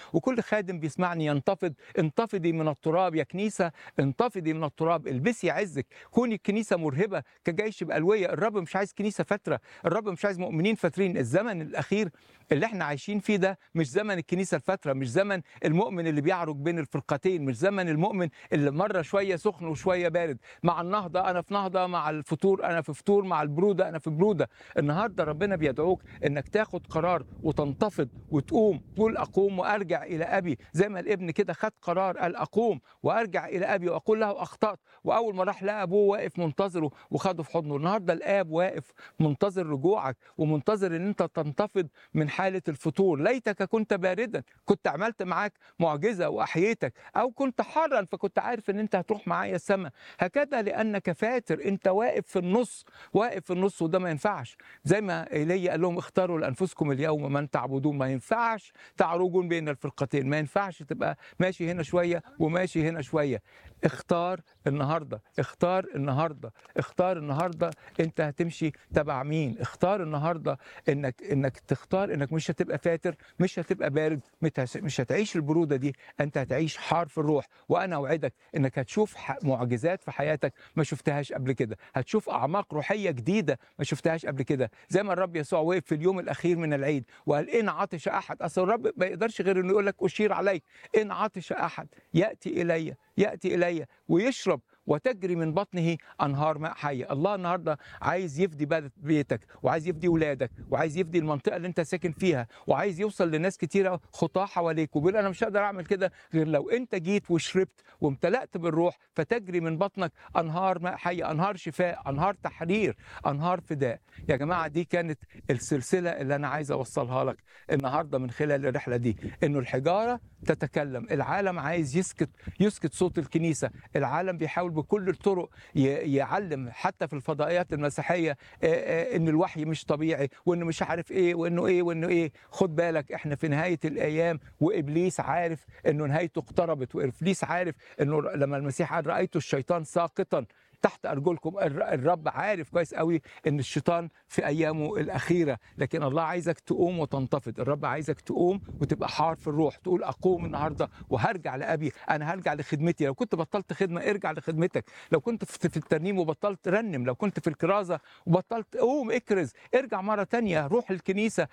وكل خادم بيسمعني ينتفض انتفضي من التراب يا كنيسه انتفضي من التراب البسي عزك كوني الكنيسه مرهبه كجيش بالويه الرب مش عايز كنيسه فتره الرب مش عايز مؤمنين فاترين الزمن الاخير اللي احنا عايشين فيه ده مش زمن الكنيسه الفتره مش زمن المؤمن اللي بيعرج بين الفرقتين مش زمن المؤمن اللي مره شويه سخن وشويه بارد مع النهضه انا في نهضه مع الفطور انا في فطور مع البروده انا في بروده النهارده ربنا بيدعوك انك تاخد قرار وتنتفض وتقوم تقول اقوم وارجع الى ابي زي ما الابن كده خد قرار قال اقوم وارجع الى ابي واقول له اخطات واول ما راح لقى ابوه واقف منتظره وخده في حضنه النهارده الاب واقف منتظر رجوعك ومنتظر ان انت تنتفض من حاله الفتور ليتك كنت باردا كنت عملت معاك معجزه واحييتك او كنت حارا فكنت عارف ان انت هتروح معايا السماء هكذا لانك فاتر انت واقف في النص واقف في النص وده ما ينفعش زي ما ايليا قال لهم اختاروا لانفسكم اليوم من تعبدون ما ينفعش تعرجون بين الفرقتين ما ينفعش تبقى ماشي هنا شويه وماشي هنا شويه اختار النهارده اختار النهارده اختار النهارده انت هتمشي تبع مين اختار النهارده انك انك تختار انك مش هتبقى فاتر مش هتبقى بارد مت- مش هتعيش البروده دي انت هتعيش حار في الروح وانا اوعدك انك هتشوف ح- معجزات في حياتك ما شفتهاش قبل كده هتشوف اعماق روحيه جديده ما شفتهاش قبل كده زي ما الرب يسوع وقف في اليوم الاخير من العيد وقال ان عطش احد اصل الرب ما يقدرش غير انه يقول لك اشير عليك ان عطش احد ياتي الي ياتي الي ويشرب وتجري من بطنه انهار ماء حيه الله النهارده عايز يفدي بلد- بيتك وعايز يفدي ولادك وعايز يفدي المنطقه اللي انت ساكن فيها وعايز يوصل لناس كتيره خطاه حواليك وبيقول انا مش هقدر اعمل كده غير لو انت جيت وشربت وامتلأت بالروح فتجري من بطنك انهار ماء حيه انهار شفاء انهار تحرير انهار فداء يا جماعه دي كانت السلسله اللي انا عايز اوصلها لك النهارده من خلال الرحله دي انه الحجاره تتكلم العالم عايز يسكت يسكت صوت الكنيسه العالم بيحاول بكل الطرق ي- يعلم حتى في الفضائيات المسيحيه آه، آه، ان الوحي مش طبيعي وانه مش عارف ايه وانه ايه وانه ايه خد بالك احنا في نهايه الايام وابليس عارف انه نهايته اقتربت وابليس عارف انه لما المسيح قال رايت الشيطان ساقطا تحت ارجلكم الر- الرب عارف كويس قوي ان الشيطان في ايامه الاخيره لكن الله عايزك تقوم وتنتفض الرب عايزك تقوم وتبقى حار في الروح تقول اقوم النهارده وهرجع لابي انا هرجع لخدمتي لو كنت بطلت خدمه ارجع لخدمتك لو كنت في في الترنيم وبطلت رنم لو كنت في الكرازه وبطلت قوم اكرز ارجع مره تانية روح الكنيسه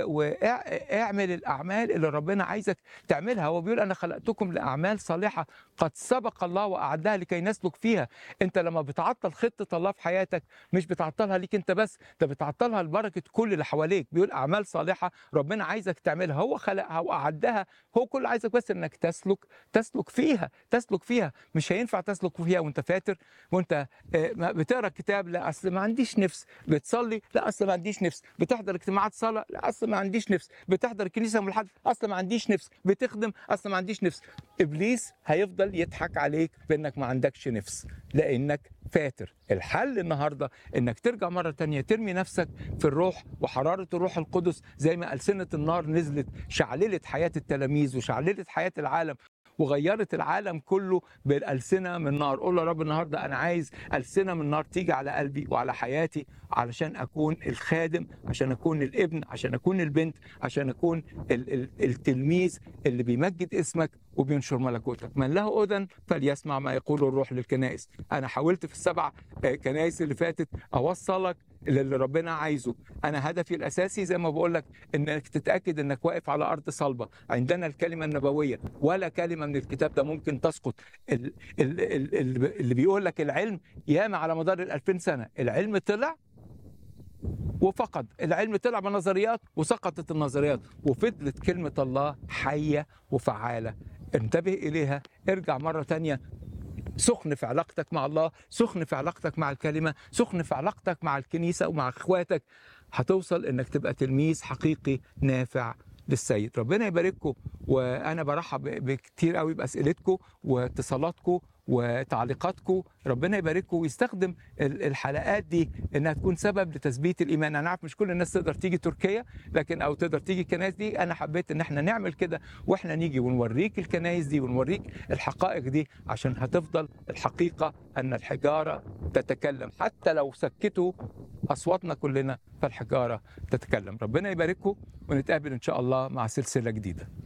واعمل الاعمال اللي ربنا عايزك تعملها هو بيقول انا خلقتكم لاعمال صالحه قد سبق الله واعدها لكي نسلك فيها انت لما بتعطل خطه الله في حياتك مش بتعطلها ليك انت بس ده بتعطلها لبركه كل اللي حواليك بيقول اعمال صالحه ربنا عايزك تعملها هو خلقها واعدها هو كل عايزك بس انك تسلك تسلك فيها تسلك فيها مش هينفع تسلك فيها وانت فاتر وانت آه، ما بتقرا كتاب لا اصل ما عنديش نفس بتصلي لا اصل ما عنديش نفس بتحضر اجتماعات صلاه لا اصل ما عنديش نفس بتحضر كنيسه من الحد اصل ما عنديش نفس بتخدم اصل ما عنديش نفس ابليس هيفضل يضحك عليك بانك ما عندكش نفس لانك فاتر الحل النهارده انك ترجع مره تانية ترمي نفسك في الروح وحراره الروح القدس زي ما ألسنة النار نزلت شعللت حياه التلاميذ وشعللت حياه العالم وغيرت العالم كله بالألسنة من نار قول له يا رب النهاردة أنا عايز ألسنة من نار تيجي على قلبي وعلى حياتي علشان أكون الخادم عشان أكون الابن عشان أكون البنت عشان أكون ال- ال- التلميذ اللي بيمجد اسمك وبينشر ملكوتك من له أذن فليسمع ما يقوله الروح للكنائس أنا حاولت في السبع آه، كنائس اللي فاتت أوصلك للي ربنا عايزه انا هدفي الاساسي زي ما بقول لك انك تتاكد انك واقف على ارض صلبه عندنا الكلمه النبويه ولا كلمه من الكتاب ده ممكن تسقط ال- ال- ال- ال- اللي بيقول لك العلم ياما على مدار ال 2000 سنه العلم طلع وفقد العلم طلع بنظريات وسقطت النظريات وفضلت كلمة الله حية وفعالة انتبه إليها ارجع مرة تانية سخن في علاقتك مع الله سخن في علاقتك مع الكلمة سخن في علاقتك مع الكنيسة ومع اخواتك هتوصل انك تبقى تلميذ حقيقي نافع للسيد ربنا يبارككم وانا برحب بكتير قوي باسئلتكم واتصالاتكم وتعليقاتكم ربنا يبارككم ويستخدم ال- الحلقات دي انها تكون سبب لتثبيت الايمان انا عارف مش كل الناس تقدر تيجي تركيا لكن او تقدر تيجي الكنائس دي انا حبيت ان احنا نعمل كده واحنا نيجي ونوريك الكنائس دي ونوريك الحقائق دي عشان هتفضل الحقيقه ان الحجاره تتكلم حتى لو سكتوا اصواتنا كلنا فالحجاره تتكلم ربنا يبارككم ونتقابل ان شاء الله مع سلسله جديده